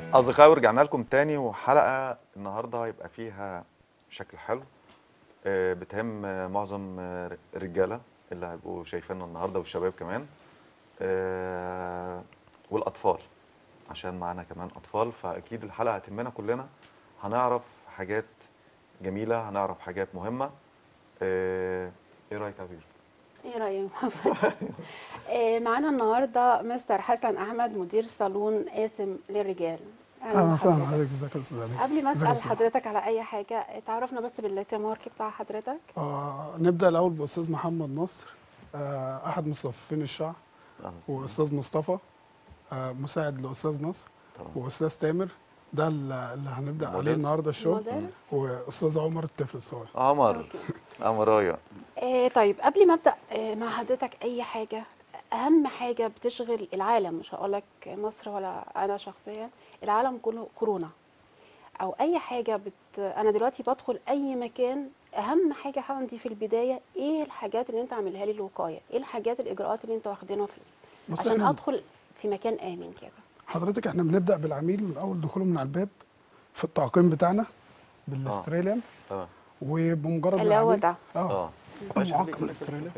أصدقائي ورجعنا لكم تاني وحلقة النهاردة هيبقى فيها شكل حلو آه، بتهم آه، معظم آه، الرجالة اللي هيبقوا شايفيننا النهاردة والشباب كمان آه، والأطفال عشان معانا كمان أطفال فأكيد الحلقة هتهمنا كلنا هنعرف حاجات جميلة هنعرف حاجات مهمة آه، إيه رأيك يا عبير؟ ايه رأيك يا محمد؟ آه، معانا النهارده مستر حسن احمد مدير صالون قاسم للرجال اهلا وسهلا بحضرتك. حضرتك ازيك يا استاذ علي قبل ما ازيك يا اسال أستاذ؟ حضرتك على اي حاجه تعرفنا بس باللاتي مارك بتاع حضرتك آه نبدا الاول باستاذ محمد نصر آه احد مصفين الشعر أهلا. واستاذ مصطفى آه مساعد لاستاذ نصر طبعا. واستاذ تامر ده اللي اللي هنبدا عليه موديل. النهارده الشغل موديل. واستاذ عمر الطفل الصغير عمر أوكي. عمرايا آه طيب قبل ما ابدا آه مع حضرتك اي حاجه اهم حاجه بتشغل العالم مش هقول لك مصر ولا انا شخصيا العالم كله كورونا او اي حاجه بت... انا دلوقتي بدخل اي مكان اهم حاجه عندي في البدايه ايه الحاجات اللي انت عاملها لي الوقايه ايه الحاجات الاجراءات اللي انت واخدينها في بص عشان احنا ادخل في مكان امن كده حضرتك احنا بنبدا بالعميل من اول دخوله من على الباب في التعقيم بتاعنا بالاستراليان تمام وبمجرد اللي هو العميل- ده اه اه معقم الاسترالي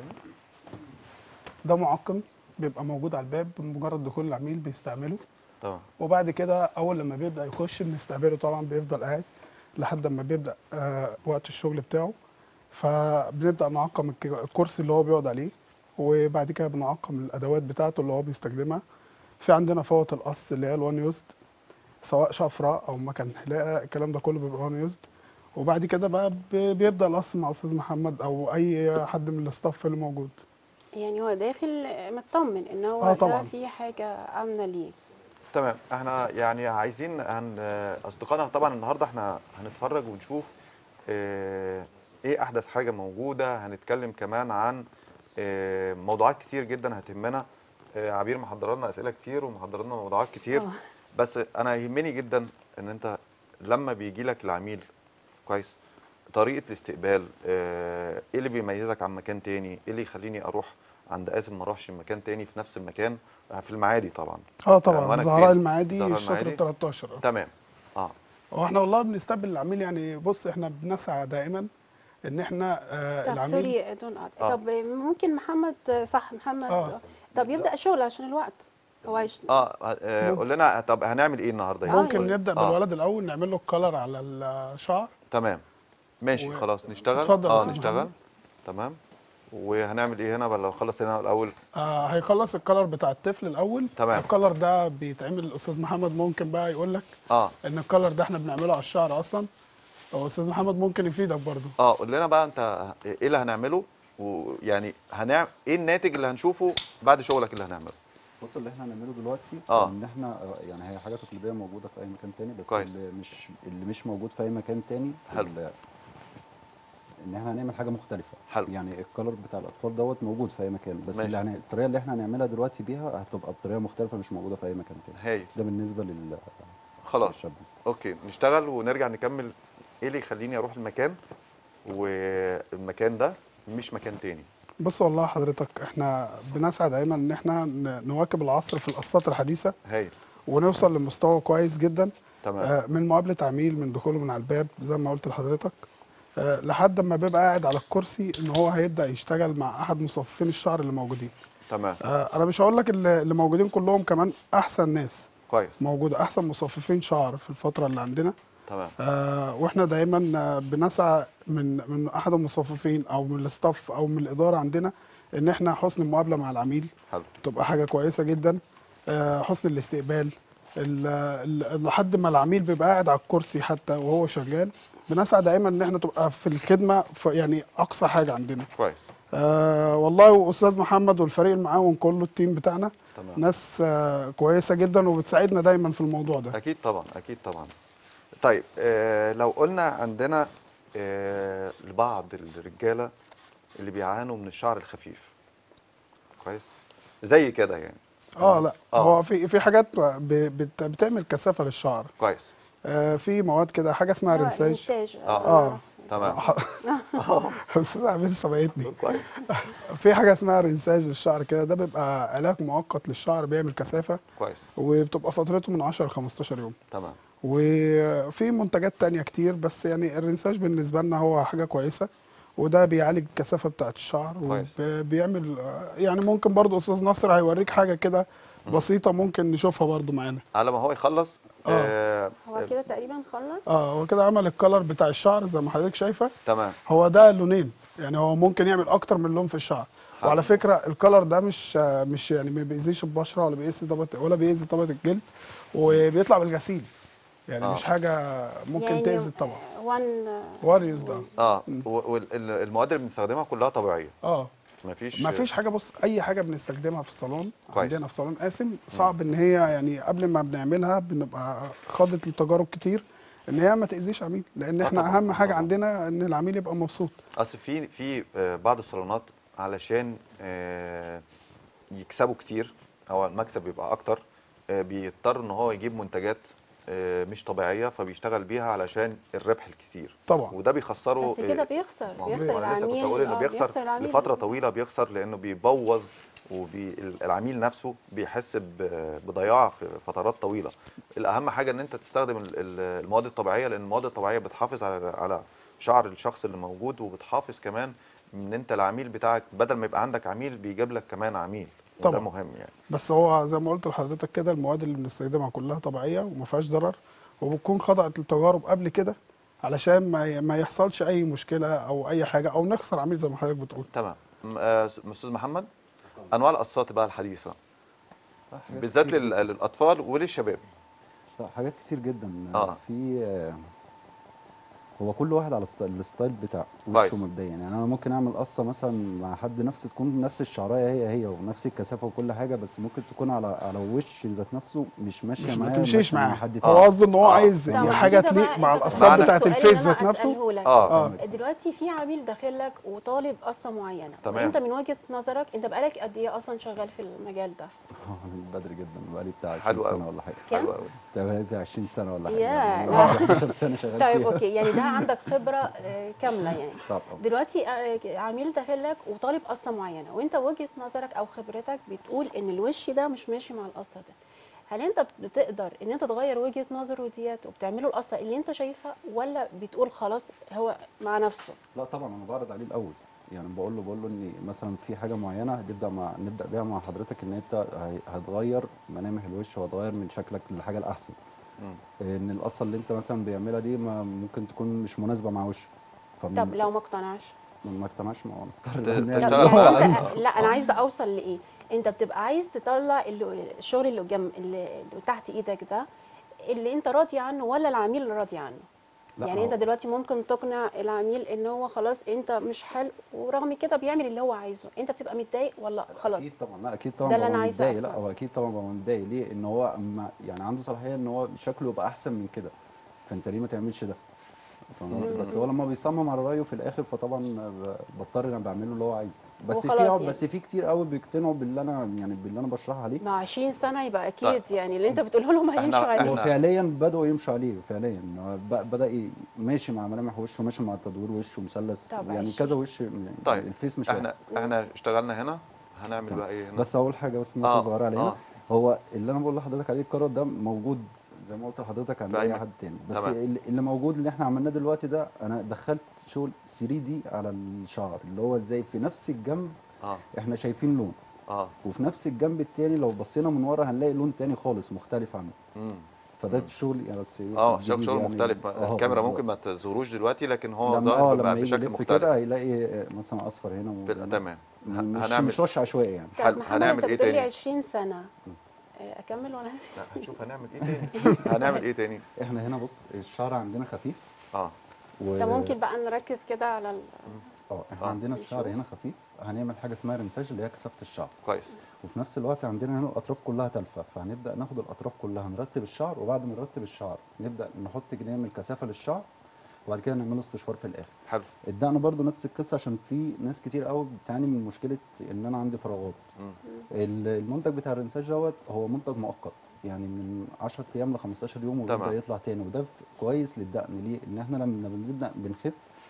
ده معقم بيبقى موجود على الباب بمجرد دخول العميل بيستعمله تمام وبعد كده اول لما بيبدا يخش بنستقبله طبعا بيفضل قاعد لحد ما بيبدا آه وقت الشغل بتاعه فبنبدا نعقم الك- الكرسي اللي هو بيقعد عليه وبعد كده بنعقم الادوات بتاعته اللي هو بيستخدمها في عندنا فوط القص اللي هي الوان يوزد سواء شفره او مكان حلاقه الكلام ده كله بيبقى وان يوزد وبعد كده بقى ب- بيبدا القص مع استاذ محمد او اي حد من الاستاف اللي موجود يعني هو داخل مطمن ان هو آه ده طبعاً. في حاجه امنه ليه تمام احنا يعني عايزين هن اصدقائنا طبعا النهارده احنا هنتفرج ونشوف اه ايه احدث حاجه موجوده هنتكلم كمان عن اه موضوعات كتير جدا هتهمنا اه عبير محضر لنا اسئله كتير ومحضر لنا موضوعات كتير آه. بس انا يهمني جدا ان انت لما بيجي لك العميل كويس طريقه الاستقبال اه ايه اللي بيميزك عن مكان تاني ايه اللي يخليني اروح عند قاسم ما اروحش مكان تاني في نفس المكان آه، في المعادي طبعا اه طبعا وأنا زهراء كتير. المعادي زهراء الشطر المعادي. ال 13 آه. تمام اه هو احنا والله بنستقبل العميل يعني بص احنا بنسعى دائما ان احنا آه طب العميل سوري دون قطع. آه. طب ممكن محمد صح محمد آه. طب يبدا الشغل عشان الوقت هو عايش اه آه، قول لنا طب هنعمل ايه النهارده يعني؟ ممكن يعني. نبدا آه. بالولد الاول نعمل له الكلر على الشعر تمام ماشي و- خلاص نشتغل اتفضل يا اه أستاذ نشتغل محمد. تمام وهنعمل ايه هنا ولا نخلص هنا الاول آه هيخلص الكلر بتاع الطفل الاول تمام. الكلر ده بيتعمل الاستاذ محمد ممكن بقى يقول لك اه ان الكلر ده احنا بنعمله على الشعر اصلا هو استاذ محمد ممكن يفيدك برضو اه قول لنا بقى انت ايه اللي هنعمله ويعني هنعمل ايه الناتج اللي هنشوفه بعد شغلك اللي هنعمله بص اللي احنا هنعمله دلوقتي آه. ان احنا آه، يعني هي حاجه تقليديه موجوده في اي مكان تاني بس كويس. اللي مش اللي مش موجود في اي مكان تاني حلو. ال- ان احنا هنعمل حاجه مختلفه حلو. يعني الكلر بتاع الاطفال دوت موجود في اي مكان بس ماشي. اللي هن... الطريقه اللي احنا هنعملها دلوقتي بيها هتبقى بطريقه مختلفه مش موجوده في اي مكان تاني هايل ده بالنسبه لل خلاص للشاب. اوكي نشتغل ونرجع نكمل ايه اللي يخليني اروح المكان والمكان ده مش مكان تاني بص والله حضرتك احنا بنسعى دايما ان احنا ن- نواكب العصر في القصات الحديثه هايل ونوصل لمستوى كويس جدا تمام آه، من مقابله عميل من دخوله من على الباب زي ما قلت لحضرتك آه، لحد ما بيبقى قاعد على الكرسي ان هو هيبدا يشتغل مع احد مصفين الشعر اللي موجودين تمام آه، انا مش هقول لك اللي اللي موجودين كلهم كمان احسن ناس كويس موجوده احسن مصففين شعر في الفتره اللي عندنا تمام آه، واحنا دايما آه، بنسعى من من احد المصففين او من الاستاف او من الاداره عندنا ان احنا حسن المقابله مع العميل حلو تبقى حاجه كويسه جدا آه، حسن الاستقبال ال- ال- لحد ما العميل بيبقى قاعد على الكرسي حتى وهو شغال بنسعى دايما ان احنا تبقى في الخدمه في يعني اقصى حاجه عندنا كويس آه والله واستاذ محمد والفريق المعاون كله التيم بتاعنا تمام ناس آه كويسه جدا وبتساعدنا دايما في الموضوع ده اكيد طبعا اكيد طبعا طيب آه لو قلنا عندنا آه لبعض الرجاله اللي بيعانوا من الشعر الخفيف كويس زي كده يعني اه لا آه. هو في في حاجات ب- بت بتعمل كثافه للشعر كويس آه في مواد كده حاجه اسمها آه، رنساج الانساج آه. اه تمام استاذ عبير سبقتني كويس في حاجه اسمها رنساج للشعر كده ده بيبقى علاج مؤقت للشعر بيعمل كثافه كويس وبتبقى فترته من 10 ل 15 يوم تمام وفي منتجات تانية كتير بس يعني الرنساج بالنسبة لنا هو حاجة كويسة وده بيعالج الكثافة بتاعت الشعر كويس. وبيعمل يعني ممكن برضو أستاذ نصر هيوريك حاجة كده بسيطة ممكن نشوفها برضو معانا على ما هو يخلص آه. هو كده تقريبا خلص اه هو كده عمل الكلر بتاع الشعر زي ما حضرتك شايفة تمام هو ده لونين يعني هو ممكن يعمل اكتر من لون في الشعر حلو. وعلى فكرة الكلر ده مش مش يعني ما بيأذيش البشرة ولا بيأذي طبقة ولا بيأذي طبقة الجلد وبيطلع بالغسيل يعني آه. مش حاجة ممكن تأذي الطبقة وان واريوس ده اه والمواد اللي بنستخدمها كلها طبيعيه اه مفيش ما فيش حاجه بص اي حاجه بنستخدمها في الصالون كويس. عندنا في صالون قاسم صعب ان هي يعني قبل ما بنعملها بنبقى خاضت لتجارب كتير ان هي ما تاذيش عميل لان آه احنا طبعاً، اهم حاجه طبعاً. عندنا ان العميل يبقى مبسوط اصل في في آه، بعض الصالونات علشان آه، يكسبوا كتير او المكسب يبقى اكتر آه، بيضطر ان هو يجيب منتجات آه، مش طبيعيه فبيشتغل بيها علشان الربح الكتير طبعا وده بيخسره بس كده آه، بيخسر ما هو بيخسر انا لسه كنت العميل بقول انه آه، بيخسر العميل. لفتره طويله بيخسر لانه بيبوظ والعميل نفسه بيحس ب- بضياع في فترات طويله الاهم حاجه ان انت تستخدم ال- ال- المواد الطبيعيه لان المواد الطبيعيه بتحافظ على على شعر الشخص اللي موجود وبتحافظ كمان ان انت العميل بتاعك بدل ما يبقى عندك عميل بيجيب لك كمان عميل وده طبعاً. مهم يعني بس هو زي ما قلت لحضرتك كده المواد اللي بنستخدمها كلها طبيعيه وما فيهاش ضرر وبتكون خضعت للتجارب قبل كده علشان ما ي- ما يحصلش اي مشكله او اي حاجه او نخسر عميل زي ما حضرتك بتقول تمام م- آه، استاذ محمد انواع القصات بقى الحديثه حاجات بالذات كتير لل- للاطفال وللشباب لا، حاجات كتير جدا آه. في آه، هو كل واحد على الست- الستايل بتاع كويس. وشه مبدئيا يعني انا ممكن اعمل قصه مثلا مع حد نفس تكون نفس الشعرايه هي هي ونفس الكثافه وكل حاجه بس ممكن تكون على على وش ذات نفسه مش ماشيه مش ما معاه تمشيش مثلاً مع معاه حد هو تاني. قصده ان هو آه. عايز طب حاجه كده تليق بقى مع أنت القصات معنى- بتاعت السؤال الفيس اللي أنا ذات نفسه أسأله لك. اه اه دلوقتي في عميل داخلك وطالب قصه معينه تمام. وانت من وجهه نظرك انت بقالك قد ايه اصلا شغال في المجال ده آه، بدري جدا بقالي بتاع 20 حلو أوي. سنه ولا حاجه كام؟ حلو قوي بقالي بتاع 20 سنه ولا حاجه ياه، يعني لا. 11 سنه شغال طيب فيها اوكي يعني ده عندك خبره آه، كامله يعني ستارت اب دلوقتي آه، عميل داخلك وطالب قصه معينه وانت وجهه نظرك او خبرتك بتقول ان الوش ده مش ماشي مع القصه ده هل انت بتقدر ان انت تغير وجهه نظره ديت وبتعمله القصه اللي انت شايفها ولا بتقول خلاص هو مع نفسه لا طبعا انا بعرض عليه الاول يعني بقول له بقول له ان مثلا في حاجه معينه هتبدا مع نبدا بيها مع حضرتك ان انت هي- هتغير ملامح الوش وهتغير من شكلك للحاجه الاحسن مم. ان القصه اللي انت مثلا بيعملها دي ما ممكن تكون مش مناسبه مع وشك فمن- طب لو ما اقتنعش ما اقتنعش ما هو نضطر ت- نعمل- تشتغل لا, بقى يعني على انت لا انا عايزه اوصل لايه انت بتبقى عايز تطلع اللي الشغل اللي قدام اللي اللي تحت ايدك ده اللي انت راضي عنه ولا العميل اللي راضي عنه لا، يعني هو- انت دلوقتي ممكن تقنع العميل ان هو خلاص انت مش حلو ورغم كده بيعمل اللي هو عايزه انت بتبقى متضايق ولا خلاص اكيد طبعا لا اكيد طبعا ده اللي ببقى أنا عايزة متضايق لا أفهم. هو اكيد طبعا ببقى متضايق ليه ان هو اما يعني عنده صلاحيه ان هو شكله يبقى احسن من كده فانت ليه ما تعملش ده فاهم قصدي؟ بس هو لما بيصمم على رايه في الاخر فطبعا ب- بضطر انا بعمله اللي هو عايزه بس في وخلاص يعني. بس في كتير قوي بيقتنعوا باللي انا يعني باللي انا بشرحه عليه مع 20 سنه يبقى اكيد طيب. يعني اللي انت بتقوله لهم إحنا- هيمشوا عليه هو إحنا- فعليا بدأوا يمشوا عليه فعليا هو ب- بدأ ي- ماشي مع ملامح وشه ماشي مع تدوير وشه مثلث طب يعني عايش. كذا وش يعني طيب الفيس مش احنا واحد. احنا اشتغلنا هنا هنعمل بقى ايه هنا بس اقول حاجه بس نقطه آه، صغيره علينا آه. هو اللي انا بقول لحضرتك عليه الكرة ده موجود زي ما قلت لحضرتك عند في أي اي مكان. حد تاني بس تمام. اللي اللي موجود اللي احنا عملناه دلوقتي ده انا دخلت شغل 3 دي على الشعر اللي هو ازاي في نفس الجنب اه احنا شايفين لون اه وفي نفس الجنب التاني لو بصينا من ورا هنلاقي لون تاني خالص مختلف عنه امم فده الشغل يعني بس إيه اه جديد شغل شغل يعني. مختلف آه، الكاميرا بالظبط. ممكن ما تظهروش دلوقتي لكن هو لما ظاهر اه بقى لما يجي بشكل يلف مختلف كده هيلاقي آه، مثلا اصفر هنا في و- تمام ه- مش هنعمل مش رش عشوائي يعني طيب حلو. محمد هنعمل انت إيه بتقولي تاني؟ 20 سنه آه، اكمل ولا لا، هنشوف هنعمل ايه تاني هنعمل ايه تاني احنا هنا بص الشعر عندنا خفيف اه و... ده ممكن بقى نركز كده على ال... اه احنا آه. عندنا الشعر نشوف. هنا خفيف هنعمل حاجه اسمها رمساج اللي هي كثافه الشعر كويس وفي نفس الوقت عندنا هنا الاطراف كلها تلفه فهنبدا ناخد الاطراف كلها نرتب الشعر وبعد ما نرتب الشعر نبدا نحط نعمل كثافه للشعر وبعد كده نعمله استشوار في الاخر حلو الدقن برضو نفس القصه عشان في ناس كتير قوي بتعاني من مشكله ان انا عندي فراغات مم. ال- المنتج بتاع الرنساج دوت هو منتج مؤقت يعني من 10 ايام ل 15 يوم وبيبدا تمام. يطلع تاني وده ف- كويس للدقن ليه؟ ان احنا لما بنبدا بنخف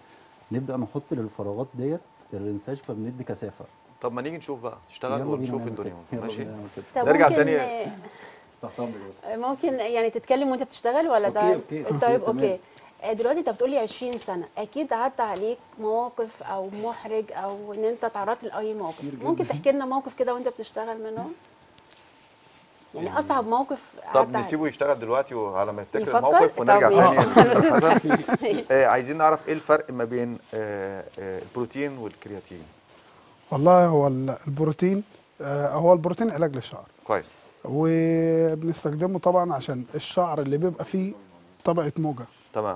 نبدا نحط للفراغات ديت الرنساج فبندي كثافه طب ما نيجي نشوف بقى تشتغل يلا بينا ونشوف نعمل الدنيا كده. يلا ماشي بينا نعمل كده. طب نرجع ممكن تاني. آه، تحت أمرك بس. ممكن يعني تتكلم وانت بتشتغل ولا ده أوكي، أوكي، أوكي، طيب تمام. اوكي آه، دلوقتي انت بتقولي 20 سنه اكيد عدى عليك مواقف او محرج او ان انت تعرضت لاي موقف كتير جدا. ممكن تحكي لنا موقف كده وانت بتشتغل منهم يعني اصعب موقف طب عدى عليك. نسيبه يشتغل دلوقتي وعلى ما يفتكر يفكر؟ الموقف طب ونرجع ماشي. تاني أستاذ للحسن. آه، عايزين نعرف ايه الفرق ما بين آه، آه، البروتين والكرياتين والله هو ال- البروتين آه، هو البروتين علاج للشعر كويس وبنستخدمه طبعا عشان الشعر اللي بيبقى فيه طبقة موجة تمام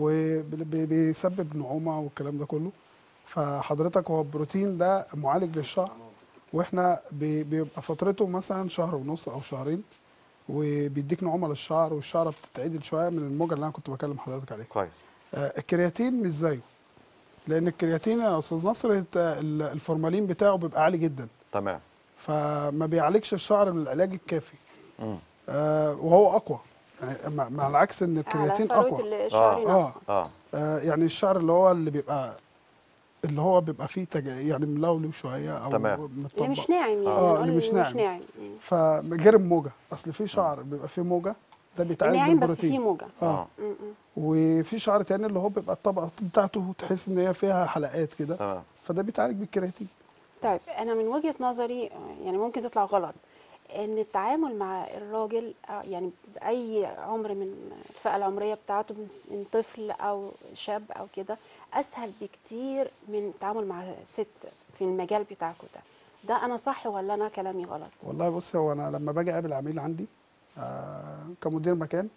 وبيسبب نعومة والكلام ده كله فحضرتك هو البروتين ده معالج للشعر واحنا بي- بيبقى فترته مثلا شهر ونص او شهرين وبيديك نعومة للشعر والشعر بتتعدل شوية من الموجة اللي انا كنت بكلم حضرتك عليها كويس آه، الكرياتين مش زيه لان الكرياتين يا استاذ نصر الت- ال- الفورمالين بتاعه بيبقى عالي جدا تمام فما بيعالجش الشعر بالعلاج الكافي مم. آه وهو اقوى يعني مع, مع العكس ان الكرياتين على اقوى فروة الشعر آه. نفسه اه آه يعني الشعر اللي هو اللي بيبقى اللي هو بيبقى فيه تج... يعني ملولو شويه او تمام. اللي متطبق مش ناعم يعني آه، نقول اللي مش ناعم. ناعم فغير الموجه اصل في شعر بيبقى فيه موجه ده بيتعالج ناعم بس فيه بالبروتين موجه اه اه م- م. وفي شعر تاني اللي هو بيبقى الطبقه بتاعته تحس ان هي فيها حلقات كده تمام فده بيتعالج بالكرياتين طيب انا من وجهة نظري آه، يعني ممكن تطلع غلط ان التعامل مع الراجل آه، يعني باي عمر من الفئة العمرية بتاعته من- من طفل او شاب او كده اسهل بكتير من التعامل مع ست في المجال بتاعكم ده ده انا صح ولا انا كلامي غلط والله بص هو انا لما باجي اقابل عميل عندي آه كمدير مكان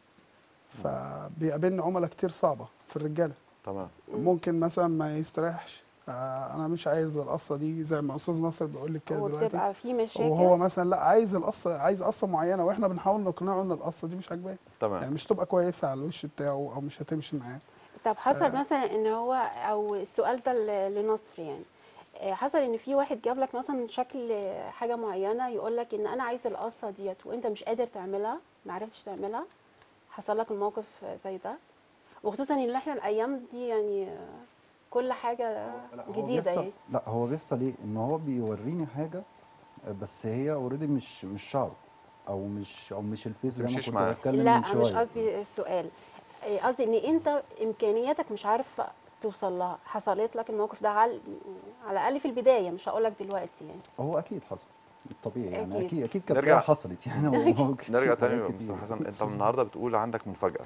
فبيقابلني عملاء كتير صعبه في الرجاله تمام ممكن مثلا ما يستريحش آه انا مش عايز القصه دي زي ما استاذ ناصر بيقول لك كده دلوقتي وبتبقى في مشاكل وهو مثلا لا عايز القصه عايز قصه معينه واحنا بنحاول نقنعه ان القصه دي مش عاجباه يعني تمام مش تبقى كويسه على الوش بتاعه او مش هتمشي معاه طب حصل مثلا ان هو او السؤال ده ل- لنصر يعني آه، حصل ان في واحد جاب لك مثلا شكل حاجه معينه يقول لك ان انا عايز القصه ديت وانت مش قادر تعملها ما عرفتش تعملها حصل لك الموقف زي ده وخصوصا ان احنا الايام دي يعني آه، كل حاجه هو جديده بيحصل يعني لا هو بيحصل ايه ان هو بيوريني حاجه بس هي اوريدي مش مش شعر او مش او مش الفيس زي ما تمشيش كنت معاه. بتكلم لا من مش شويه قصدي السؤال آه، قصدي ان انت امكانياتك مش عارف توصل لها حصلت لك الموقف ده على على الاقل في البدايه مش هقول لك دلوقتي يعني هو اكيد حصل طبيعي يعني أكيد. اكيد اكيد كانت نرجع- حاجة حصلت يعني هو كتير- نرجع تاني حاجات يا كتير. مستر حسن انت النهارده بتقول عندك مفاجاه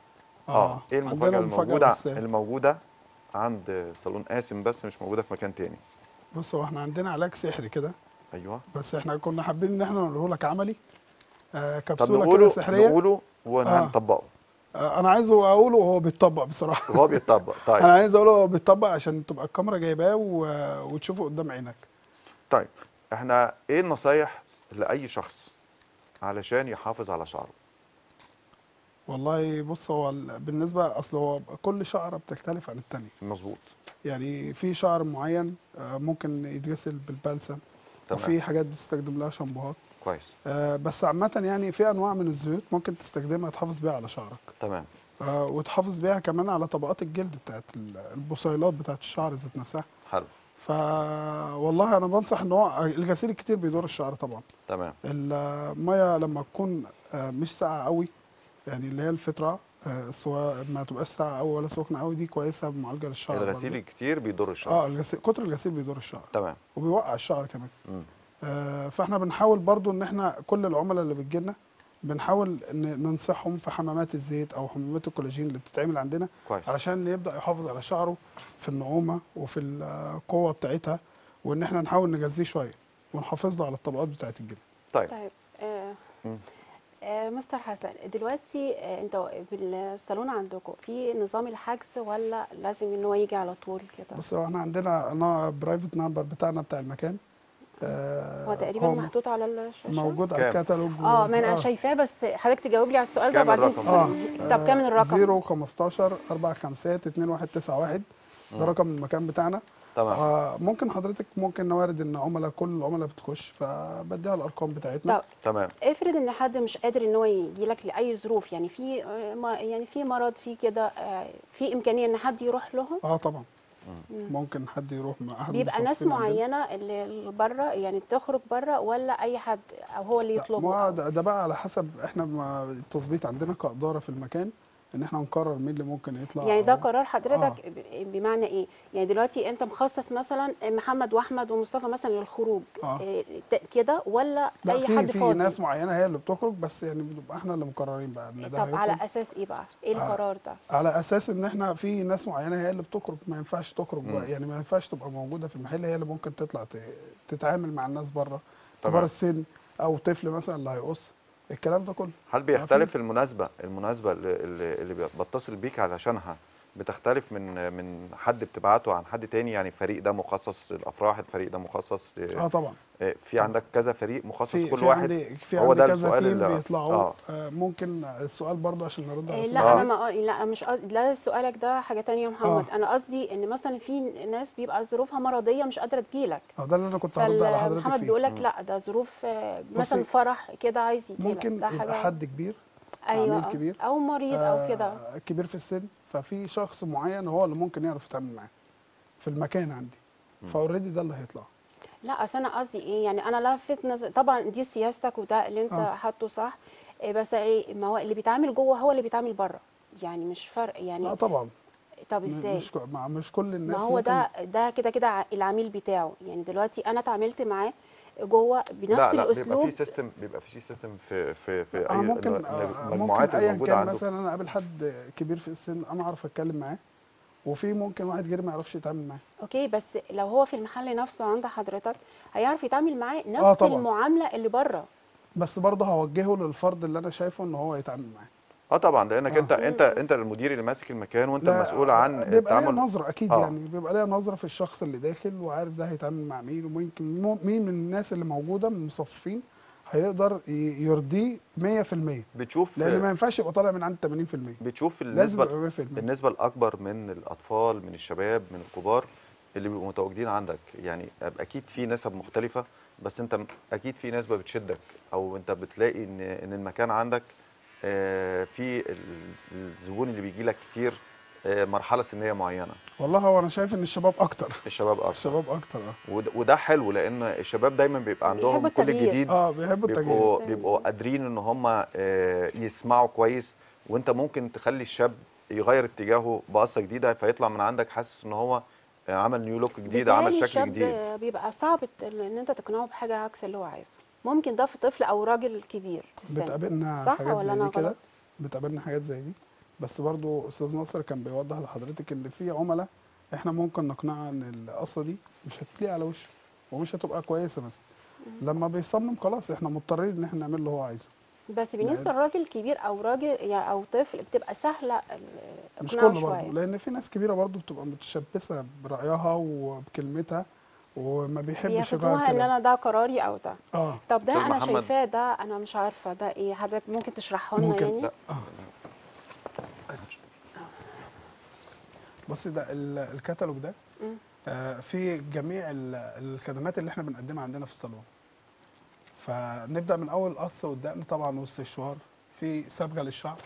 اه ايه عندنا المفاجاه مفاجأة الموجوده بس الموجوده عند صالون قاسم بس مش موجوده في مكان تاني بص هو احنا عندنا علاج سحري كده ايوه بس احنا كنا حابين ان احنا نقوله لك عملي آه طب كبسوله كده نقوله سحريه نقوله وهنطبقه آه انا عايزه اقوله وهو بيتطبق بصراحه وهو بيتطبق انا طيب عايز اقوله وهو بيتطبق عشان تبقى الكاميرا جايباه و- وتشوفه قدام عينك طيب احنا ايه النصايح لاي شخص علشان يحافظ على شعره والله بص هو ال- بالنسبه اصل هو كل شعره بتختلف عن التانية مظبوط يعني في شعر معين آه، ممكن يتغسل بالبلسم تمام. وفي حاجات بتستخدم لها شامبوهات كويس آه، بس عامه يعني في انواع من الزيوت ممكن تستخدمها تحافظ بيها على شعرك تمام آه، وتحافظ بيها كمان على طبقات الجلد بتاعت ال- البصيلات بتاعت الشعر ذات نفسها حلو ف والله انا بنصح ان هو الغسيل الكتير بيضر الشعر طبعا تمام الميه لما تكون آه، مش ساقعه قوي يعني اللي هي الفتره آه، سواء ما تبقاش ساقعه قوي ولا سخنه قوي دي كويسه معالجه للشعر الغسيل برضه. الكتير بيضر اه الشعر الغسيل كتر الغسيل بيضر الشعر تمام وبيوقع الشعر كمان مم. آه، فاحنا بنحاول برضو ان احنا كل العملاء اللي بتجيلنا بنحاول ن- ننصحهم في حمامات الزيت او حمامات الكولاجين اللي بتتعمل عندنا كويس علشان يبدا يحافظ على شعره في النعومه وفي القوه بتاعتها وان احنا نحاول نغذيه شويه ونحافظ له على الطبقات بتاعت الجلد طيب طيب آه مم. آه مستر حسن دلوقتي آه انتوا بالصالون عندكم في نظام الحجز ولا لازم ان هو يجي على طول كده بص هو احنا عندنا برايفت نمبر بتاعنا بتاع المكان آه، هو تقريبا محطوط على الشاشه موجود على كام؟ الكتالوج اه ما انا شايفاه بس حضرتك تجاوب لي على السؤال ده كام وبعدين الرقم؟ تفهمني. اه طب كام الرقم 015 4 5 2 1 9 1 ده رقم المكان بتاعنا تمام آه ممكن حضرتك ممكن نوارد ان عملاء كل العملاء بتخش فبديها الارقام بتاعتنا طب تمام افرض ان حد مش قادر ان هو يجي لك لاي ظروف يعني في آه، ما- يعني في مرض في كده آه، في امكانيه ان حد يروح لهم اه طبعا ممكن حد يروح مع احد بيبقى ناس المصفين عندنا. معينه اللي بره يعني بتخرج بره ولا اي حد او هو اللي لا، يطلبه ما أو- ده, ده بقى على حسب احنا ما التظبيط عندنا كاداره في المكان ان احنا نقرر مين اللي ممكن يطلع يعني ده أو- قرار حضرتك ب- بمعنى ايه يعني دلوقتي انت مخصص مثلا محمد واحمد ومصطفى مثلا للخروج آه. إيه، ت- كده ولا لا اي في حد في فاضي ناس معينه هي اللي بتخرج بس يعني بنبقى احنا اللي مقررين بقى ان ده طب على هيخرج اساس ايه بقى ايه آه. القرار ده على اساس ان احنا في ناس معينه هي اللي بتخرج ما ينفعش تخرج بقى يعني ما ينفعش تبقى موجوده في المحل هي اللي ممكن تطلع ت- تتعامل مع الناس بره تمام. كبار السن او طفل مثلا اللي هيقص الكلام ده كله هل ما بيختلف في- المناسبه المناسبه اللي, اللي اللي بتصل بيك علشانها بتختلف من من حد بتبعته عن حد تاني يعني الفريق ده مخصص للافراح الفريق ده مخصص ل- اه طبعا آه، في عندك كذا فريق مخصص في كل في واحد عندي في هو عندي ده كذا السؤال تيم اللي- بيطلعوا آه. آه ممكن السؤال برضه عشان نرد على إيه السؤال لا آه. انا ما لا مش قصدي لا سؤالك ده حاجه تانية يا محمد آه. انا قصدي ان مثلا في ناس بيبقى ظروفها مرضيه مش قادره تجيلك اه ده اللي انا كنت هرد على حضرتك فمحمد فيه بيقول لك لا ده ظروف آه، مثلا بصي، فرح كده عايز يجي ممكن يبقى حد كبير ايوه عميل آه. كبير او مريض او كده آه كبير في السن ففي شخص معين هو اللي ممكن يعرف يتعامل معاه في المكان عندي فاوريدي ده اللي هيطلع لا اصل انا قصدي ايه يعني انا لفت نظر طبعا دي سياستك وده اللي انت آه. حاطه صح إيه بس ايه ما هو اللي بيتعامل جوه هو اللي بيتعامل بره يعني مش فرق لا يعني طبعا طب م- ازاي مش ك- مع- مش كل الناس ما هو ممكن ده ده كده كده ع- العميل بتاعه يعني دلوقتي انا اتعاملت معاه جوه بنفس لا لا بيبقى الاسلوب في سيستم بيبقى في سيستم في في في انا اي ممكن ن- آه، المجموعات ممكن اللي ايا موجوده كان عنده مثلا انا قابل حد كبير في السن انا اعرف اتكلم معاه وفي ممكن واحد غيري ما يعرفش يتعامل معاه اوكي بس لو هو في المحل نفسه عند حضرتك هيعرف يتعامل معاه نفس آه طبعاً. المعامله اللي بره بس برضه هوجهه للفرد اللي انا شايفه ان هو يتعامل معاه اه طبعا لانك آه. انت انت انت المدير اللي ماسك المكان وانت لا، المسؤول عن بيبقى ليها التعامل نظره اكيد آه. يعني بيبقى ليها نظره في الشخص اللي داخل وعارف ده هيتعامل مع مين وممكن مو- مين من الناس اللي موجوده من المصفين هيقدر ي- يرضيه 100% بتشوف لان ما ينفعش يبقى طالع من عند 80% بتشوف لازم النسبه يبقى 100% النسبه الاكبر من الاطفال من الشباب من الكبار اللي بيبقوا متواجدين عندك يعني اكيد في نسب مختلفه بس انت م- اكيد في نسبه بتشدك او انت بتلاقي ان ان المكان عندك آه، في ال- الزبون اللي بيجي لك كتير آه، مرحله سنيه معينه والله هو انا شايف ان الشباب اكتر الشباب اكتر الشباب اكتر اه وده, وده حلو لان الشباب دايما بيبقى عندهم بيحبوا كل التغيير. جديد اه بيحبوا التغيير بيبقوا بيبقوا قادرين ان هم آه، يسمعوا كويس وانت ممكن تخلي الشاب يغير اتجاهه بقصه جديده فيطلع من عندك حاسس ان هو آه، عمل نيو لوك جديد عمل بيتهيألي شكل الشاب جديد بيبقى صعب ت- ان انت تقنعه بحاجه عكس اللي هو عايزه ممكن ده في طفل او راجل كبير في السن بتقابلنا صح حاجات ولا زي أنا دي كده غلط؟ بتقابلنا حاجات زي دي بس برضو استاذ ناصر كان بيوضح لحضرتك ان في عملاء احنا ممكن نقنعها ان القصه دي مش هتليق على وشه ومش هتبقى كويسه مثلا لما بيصمم خلاص احنا مضطرين ان احنا نعمل اللي هو عايزه بس بالنسبه لراجل كبير او راجل يعني او طفل بتبقى سهله ال- مش اقناعه كله برضه شويه لان في ناس كبيره برضه بتبقى متشبثه برايها وبكلمتها وما بيحبش يغير بياخدوها ان كلام انا ده قراري او ده اه طب ده أستاذ انا محمد. شايفاه ده انا مش عارفه ده ايه حضرتك ممكن تشرحه لنا ممكن. يعني لا بصي ده ال- الكتالوج ده مم. آه في جميع ال- الخدمات اللي احنا بنقدمها عندنا في الصالون فنبدا من اول القص والدقن طبعا والسشوار في صبغه للشعر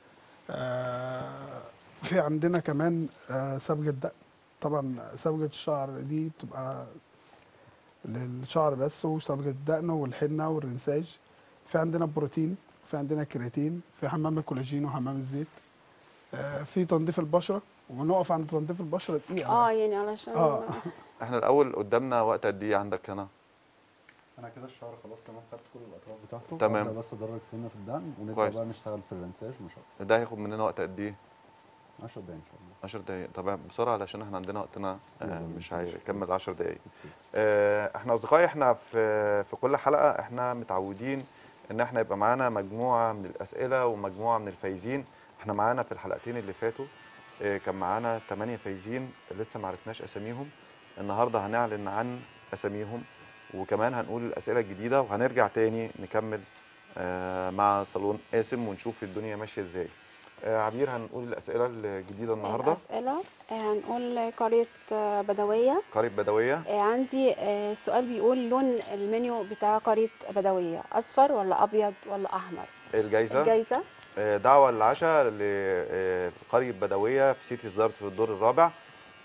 آه في عندنا كمان آه صبغه دقن طبعا صبغه الشعر دي بتبقى للشعر بس وصبغه الدقن والحنه والرنساج في عندنا بروتين في عندنا كرياتين في حمام الكولاجين وحمام الزيت آه في تنظيف البشره ونقف عند تنظيف البشره دقيقه اه يعني علشان اه احنا الاول قدامنا وقت قد ايه عندك هنا انا كده الشعر خلاص تمام خدت كل الاطراف بتاعته تمام. أبدأ بس ادرج سنه في الدقن ونبدا كويس. بقى نشتغل في الرنساج مش اكتر ده هياخد مننا وقت قد ايه 10 دقايق ان شاء الله 10 دقايق طب بسرعه علشان احنا عندنا وقتنا آه، يلا مش ماشي. هيكمل 10 دقايق آه، احنا اصدقائي احنا في في كل حلقه احنا متعودين ان احنا يبقى معانا مجموعه من الاسئله ومجموعه من الفايزين احنا معانا في الحلقتين اللي فاتوا آه، كان معانا 8 فايزين لسه ما عرفناش اساميهم النهارده هنعلن عن اساميهم وكمان هنقول الاسئله الجديده وهنرجع تاني نكمل آه، مع صالون قاسم ونشوف الدنيا ماشيه ازاي آه، عبير هنقول الاسئله الجديده النهارده الاسئله آه، هنقول قريه آه، بدويه قريب بدويه آه، عندي آه، السؤال بيقول لون المنيو بتاع قريه بدويه اصفر ولا ابيض ولا احمر الجايزه الجايزه آه، دعوة للعشاء لقرية بدوية في سيتي صدارت في الدور الرابع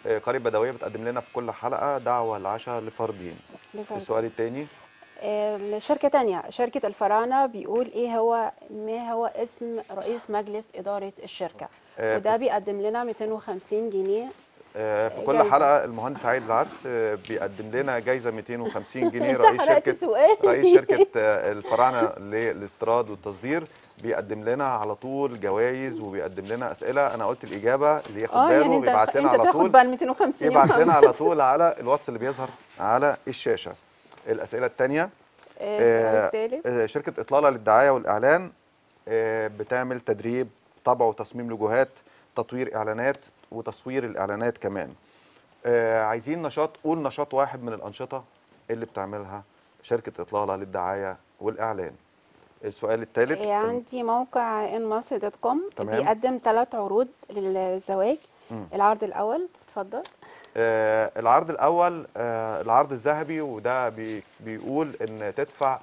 آه، قرية بدوية بتقدم لنا في كل حلقة دعوة العشاء لفردين لفرد. السؤال التاني آه، شركة تانية شركة الفراعنة بيقول ايه هو ما هو اسم رئيس مجلس إدارة الشركة آه، وده بيقدم لنا 250 جنيه آه، في كل جايزة. حلقة المهندس عايد العدس آه، بيقدم لنا جايزة 250 جنيه انت رئيس حرقت شركة سؤالي. رئيس شركة آه، الفراعنة للاستيراد والتصدير بيقدم لنا على طول جوائز وبيقدم لنا أسئلة أنا قلت الإجابة اللي ياخد اه باله يعني انت بيبعت لنا انت على تاخد طول بقى ال 250 يبعت يا لنا على طول على الواتس اللي بيظهر على الشاشة الأسئلة التانية آه، السؤال آه، التالت آه، شركة إطلالة للدعاية والإعلان آه، بتعمل تدريب طبع وتصميم لوجوهات تطوير إعلانات وتصوير الإعلانات كمان آه، عايزين نشاط قول نشاط واحد من الأنشطة اللي بتعملها شركة إطلالة للدعاية والإعلان السؤال الثالث آه، عندي موقع انمصر دوت كوم تمام. بيقدم ثلاث عروض للزواج مم. العرض الأول اتفضل آه، العرض الأول آه، العرض الذهبي وده بي- بيقول إن تدفع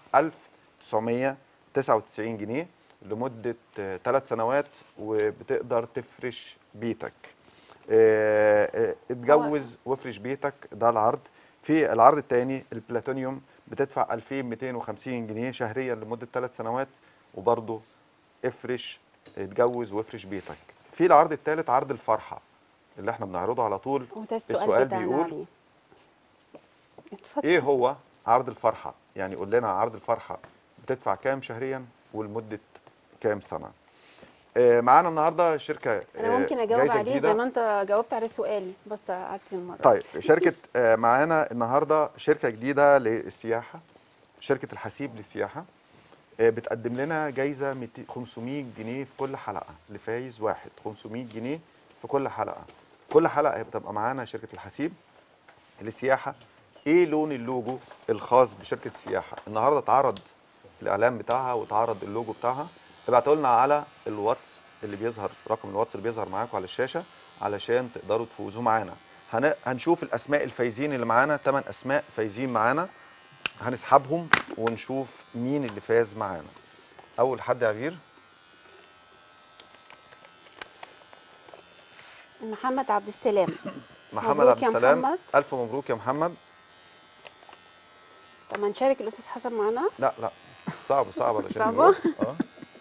1999 جنيه لمدة ثلاث سنوات وبتقدر تفرش بيتك آه، آه، اتجوز وافرش بيتك ده العرض في العرض الثاني البلاتونيوم بتدفع 2250 جنيه شهريا لمدة ثلاث سنوات وبرضه افرش اتجوز وافرش بيتك في العرض الثالث عرض الفرحة اللي احنا بنعرضه على طول وده السؤال, السؤال بتاعنا بيقول عليه اتفضل ايه هو عرض الفرحة يعني قول لنا عرض الفرحة بتدفع كام شهريا ولمدة كام سنة آه، معانا النهارده شركة انا آه، ممكن اجاوب جايزة عليه جديدة. زي ما انت جاوبت على سؤالي بس قعدت المره طيب دي. شركة آه، معانا النهارده شركة جديدة للسياحة شركة الحسيب للسياحة آه، بتقدم لنا جايزة 200 500 جنيه في كل حلقة لفايز واحد 500 جنيه في كل حلقة كل حلقة بتبقى معانا شركة الحسيب للسياحة ايه لون اللوجو الخاص بشركة السياحة النهارده اتعرض الاعلان بتاعها واتعرض اللوجو بتاعها ابعتوا لنا على الواتس اللي بيظهر رقم الواتس اللي بيظهر معاكم على الشاشة علشان تقدروا تفوزوا معانا هن... هنشوف الاسماء الفايزين اللي معانا 8 اسماء فايزين معانا هنسحبهم ونشوف مين اللي فاز معانا اول حد يا عبير محمد عبد السلام محمد مبروك عبد يا السلام محمد. الف مبروك يا محمد طب ما نشارك الاستاذ حسن معانا لا لا صعب صعب علشان صعبة؟ يقول. اه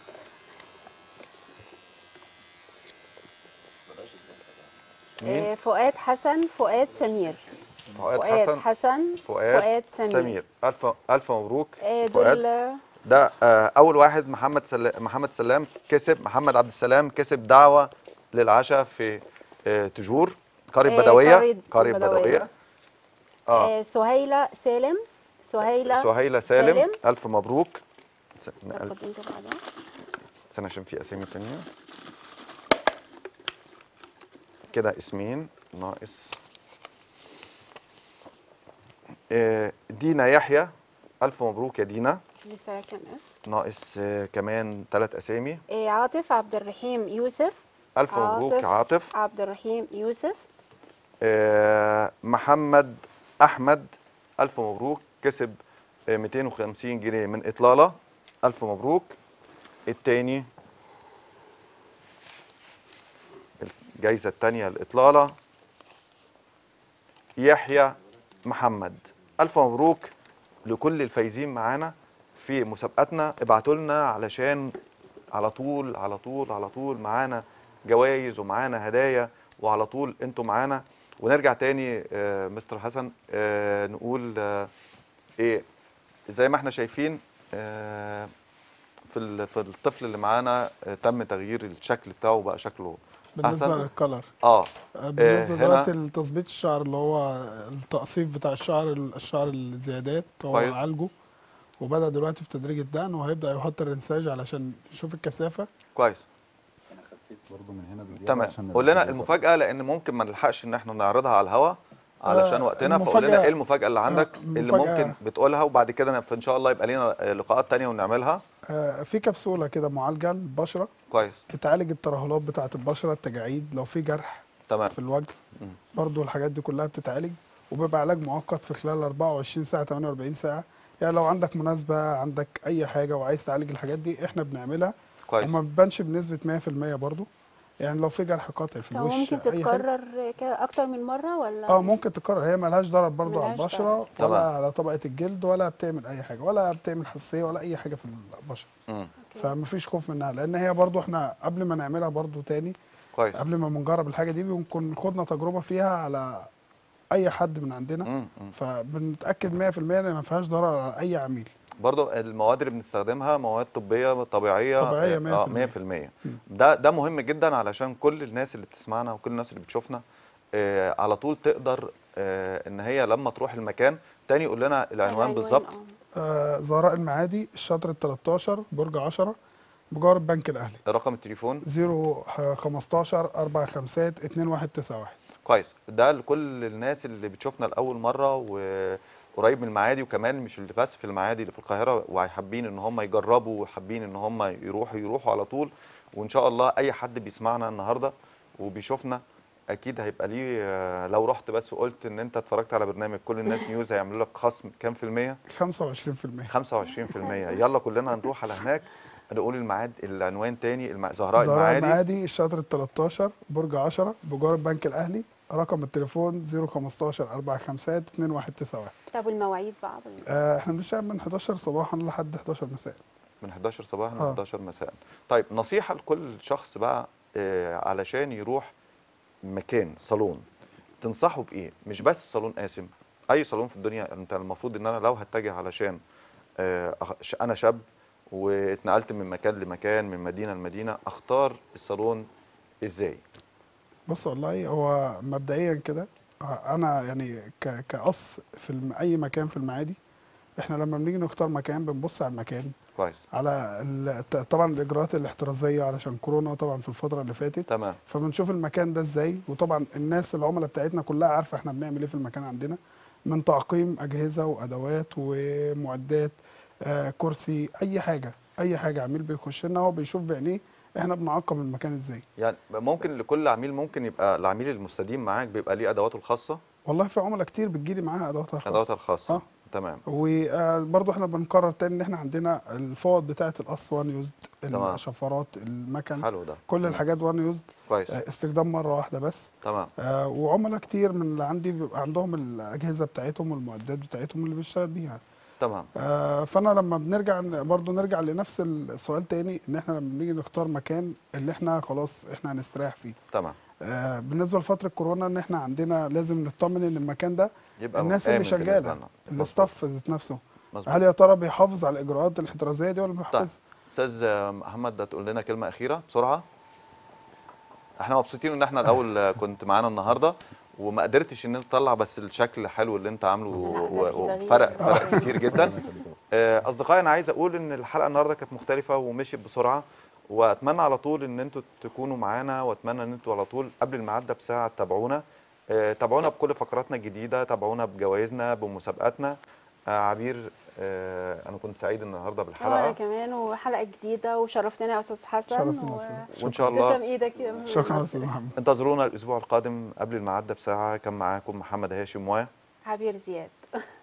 مين آه، فؤاد حسن فؤاد سمير فؤاد فؤاد حسن حسن فؤاد, فؤاد سمير, سمير الف الف مبروك آه، فؤاد دول ده آه، اول واحد محمد سل... محمد سلام كسب محمد عبد السلام كسب دعوه للعشاء في آه، تجور قريه آه، بدويه قرية قريه بدوية. بدويه اه آه، سهيلة سالم سهيلة سهيله سالم, سالم. الف مبروك س- تاخد ألف- انت بعدها استنى عشان في اسامي تانية كده اسمين ناقص آه، دينا يحيى الف مبروك يا دينا لسه كام اسم ناقص آه، كمان ثلاث اسامي آه، عاطف عبد الرحيم يوسف الف مبروك عاطف عبد الرحيم يوسف آه، محمد احمد الف مبروك كسب آه، 250 جنيه من اطلاله الف مبروك التاني الجايزه التانيه الاطلاله يحيى محمد الف مبروك لكل الفايزين معانا في مسابقتنا ابعتوا لنا علشان على طول على طول على طول معانا جوائز ومعانا هدايا وعلى طول انتوا معانا ونرجع تاني آه، مستر حسن آه، نقول آه، ايه زي ما احنا شايفين آه، في ال- في الطفل اللي معانا آه، تم تغيير الشكل بتاعه بقى شكله بالنسبه أحسن. للكلر اه بالنسبه هنا- دلوقتي لتظبيط الشعر اللي هو التقصيف بتاع الشعر الشعر الزيادات هو كويس. عالجه وبدا دلوقتي في تدريج الدقن وهيبدا يحط الرنساج علشان يشوف الكثافه كويس برضه من هنا بزياده تمام عشان قول لنا الرسالة. المفاجاه لان ممكن ما نلحقش ان احنا نعرضها على الهواء علشان آه، وقتنا فقول لنا المفاجأة- ايه المفاجاه اللي عندك اللي المفاجأة- ممكن بتقولها وبعد كده ان شاء الله يبقى لنا آه، لقاءات تانية ونعملها آه، في كبسوله كده معالجه للبشره كويس بتعالج الترهلات بتاعه البشره التجاعيد لو في جرح تمام في الوجه مم. برضو الحاجات دي كلها بتتعالج وبيبقى علاج مؤقت في خلال 24 ساعه 48 ساعه يعني لو عندك مناسبه عندك اي حاجه وعايز تعالج الحاجات دي احنا بنعملها كويس وما بتبانش بنسبه 100% برضو يعني لو في جرح قاطع في طب الوش ممكن اي حاجه تتكرر ك- اكتر من مره ولا اه ممكن تتكرر هي ملهاش ضرر برضو على ملهاش البشره ضرر. ولا تمام. على طبقه الجلد ولا بتعمل اي حاجه ولا بتعمل حساسيه ولا اي حاجه في البشره مم. أوكي. فمفيش خوف منها لان هي برضو احنا قبل ما نعملها برضو تاني كويس قبل ما بنجرب الحاجه دي بنكون خدنا تجربه فيها على اي حد من عندنا مم. مم. فبنتاكد 100% ان ما فيهاش ضرر على اي عميل برضو المواد اللي بنستخدمها مواد طبية طبيعية طبيعية آه، 100%. 100% ده ده مهم جدا علشان كل الناس اللي بتسمعنا وكل الناس اللي بتشوفنا آه على طول تقدر آه ان هي لما تروح المكان تاني يقول لنا العنوان بالظبط آه. آه زهراء المعادي الشاطر ال 13 برج 10 بجوار البنك الاهلي رقم التليفون 015 4 5 2191 كويس ده لكل الناس اللي بتشوفنا لاول مره وقريب من المعادي وكمان مش اللي بس في المعادي اللي في القاهره وحابين ان هم يجربوا وحابين ان هم يروحوا يروحوا على طول وان شاء الله اي حد بيسمعنا النهارده وبيشوفنا اكيد هيبقى ليه آه، لو رحت بس وقلت ان انت اتفرجت على برنامج كل الناس نيوز هيعملوا لك خصم كام في الميه 25% 25% يلا كلنا هنروح على هناك نقول الميعاد العنوان تاني الم... زهراء زهراء المعادي المعادي الشاطر ال 13 برج 10 بجوار البنك الاهلي رقم التليفون 015 4 5 2191 طب والمواعيد بقى بال- آه احنا بنشتغل من 11 صباحا لحد 11 مساء من 11 صباحا ل آه. 11 مساء طيب نصيحة لكل شخص بقى آه علشان يروح مكان صالون تنصحه بإيه مش بس صالون قاسم أي صالون في الدنيا أنت المفروض إن أنا لو هتجه علشان آه أخ- ش- أنا شاب واتنقلت من مكان لمكان من مدينة لمدينة أختار الصالون إزاي بص والله هو مبدئيا كده آه، انا يعني ك- كقص في الم- اي مكان في المعادي احنا لما بنيجي نختار مكان بنبص على المكان كويس على ال- ت- طبعا الاجراءات الاحترازيه علشان كورونا طبعا في الفتره اللي فاتت تمام فبنشوف المكان ده ازاي وطبعا الناس العملاء بتاعتنا كلها عارفه احنا بنعمل ايه في المكان عندنا من تعقيم اجهزه وادوات ومعدات آه كرسي اي حاجه اي حاجه عميل بيخش لنا هو بيشوف بعينيه احنا بنعقم المكان ازاي يعني ممكن لكل عميل ممكن يبقى العميل المستديم معاك بيبقى ليه أدواته الخاصة والله في عملاء كتير بتجيلي معاها ادواتها الخاصه أدواتها الخاصة آه. تمام وبرضه احنا بنكرر تاني ان احنا عندنا الفوط بتاعه القص وان يوزد تمام. الشفرات المكن حلو ده كل الحاجات وان يوزد كويس استخدام مره واحده بس تمام آه، وعملاء كتير من اللي عندي بيبقى عندهم الاجهزه بتاعتهم والمعدات بتاعتهم اللي بيشتغل بيها تمام آه، فانا لما بنرجع ن- برضو نرجع لنفس السؤال تاني ان احنا لما بنيجي نختار مكان اللي احنا خلاص احنا هنستريح فيه تمام آه، بالنسبه لفتره كورونا ان احنا عندنا لازم نطمن ان المكان ده يبقى الناس آمن اللي بالنسبة شغاله لنا. مظبوط. الاستاف ذات نفسه مظبوط. هل يا ترى بيحافظ على الاجراءات الاحترازيه دي ولا ما طيب بيحافظ استاذ محمد ده تقول لنا كلمه اخيره بسرعه احنا مبسوطين ان احنا الاول كنت معانا النهارده وما قدرتش ان انت تطلع بس الشكل الحلو اللي انت عامله لا، و- ده في و- تغيير. وفرق فرق كتير جدا آه، اصدقائي انا عايز اقول ان الحلقه النهارده كانت مختلفه ومشيت بسرعه واتمنى على طول ان انتوا تكونوا معانا واتمنى ان انتوا على طول قبل الميعاد ده بساعه تتابعونا آه، تابعونا بكل فقراتنا الجديده تابعونا بجوائزنا بمسابقاتنا آه، عبير آه، انا كنت سعيد النهارده وانا بالحلقه كمان وحلقه جديده وشرفتنا يا استاذ حسن شرفتنا يا و- أستاذ. وان شاء الله تسلم ايدك يا شكرا يا مصر. استاذ محمد انتظرونا الاسبوع القادم قبل الميعاد ده بساعه كان معاكم محمد هاشم و عبير زياد